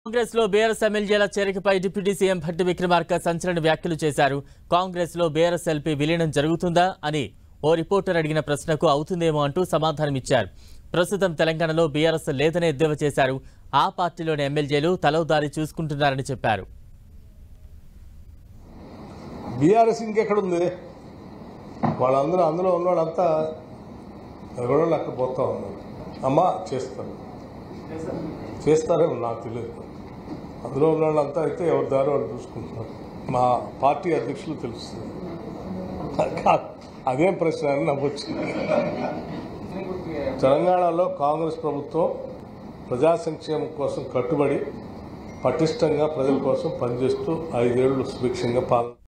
కాంగ్రెస్ లో బీఆర్ఎస్ ఎమ్మెల్యేల చేరికపై డిప్యూటీ సీఎం భట్టి విక్రమార్క సంచలన వ్యాఖ్యలు చేశారు కాంగ్రెస్ లో బీఆర్ఎస్ ఎల్పీ విలీనం జరుగుతుందా అని ఓ రిపోర్టర్ అడిగిన ప్రశ్నకు అవుతుందేమో అంటూ సమాధానమిచ్చారు ప్రస్తుతం తెలంగాణలో బీఆర్ఎస్ లేదని ఎద్దేవా చేశారు ఆ పార్టీలోని ఎమ్మెల్యేలు తలోదారి చూసుకుంటున్నారని చెప్పారు బీఆర్ఎస్ ఇంకెక్కడ ఉంది వాళ్ళందరూ అందులో ఉన్నవాళ్ళంతా ఎవరో అక్కడ పోతా ఉన్నారు అమ్మా చేస్తారు చేస్తారేమో నాకు తెలియదు అందులో ఉన్న వాళ్ళంతా అయితే ఎవరి దారి వాళ్ళు చూసుకుంటున్నారు మా పార్టీ అధ్యక్షులు తెలుస్తుంది కాదు, అదేం ప్రశ్న అని నాకు వచ్చింది తెలంగాణలో కాంగ్రెస్ ప్రభుత్వం ప్రజా సంక్షేమం కోసం కట్టుబడి పటిష్టంగా ప్రజల కోసం పనిచేస్తూ ఐదేళ్లు సుభిక్షంగా పాలన